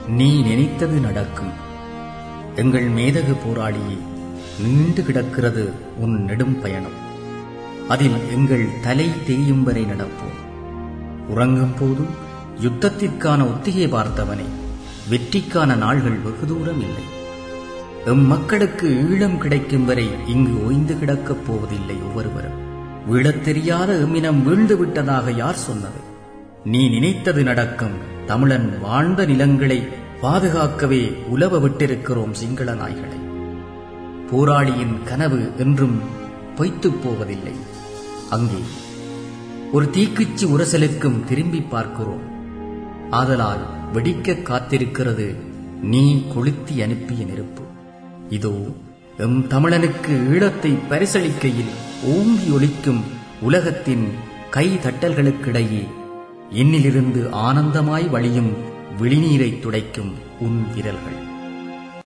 நீ நினைத்தது நடக்கும் எங்கள் மேதகு போராளியே நீண்டு கிடக்கிறது உன் நெடும் பயணம் அதில் எங்கள் தலை தேயும் வரை நடப்போம் உறங்கும் போதும் யுத்தத்திற்கான ஒத்திகை பார்த்தவனே வெற்றிக்கான நாள்கள் வெகு தூரம் இல்லை எம் மக்களுக்கு ஈழம் கிடைக்கும் வரை இங்கு ஓய்ந்து கிடக்கப் போவதில்லை ஒவ்வொருவரும் வீழத் தெரியாத எம்மினம் வீழ்ந்து விட்டதாக யார் சொன்னது நீ நினைத்தது நடக்கும் தமிழன் வாழ்ந்த நிலங்களை பாதுகாக்கவே உலவ விட்டிருக்கிறோம் சிங்கள நாய்களை போராளியின் கனவு என்றும் பொய்த்துப் போவதில்லை அங்கே ஒரு தீக்குச்சி உரசலுக்கும் திரும்பி பார்க்கிறோம் ஆதலால் வெடிக்க காத்திருக்கிறது நீ கொளுத்தி அனுப்பிய நெருப்பு இதோ எம் தமிழனுக்கு ஈழத்தை பரிசளிக்கையில் ஓங்கி ஒலிக்கும் உலகத்தின் கை தட்டல்களுக்கிடையே என்னிலிருந்து ஆனந்தமாய் வழியும் விழிநீரை துடைக்கும் உன் விரல்கள்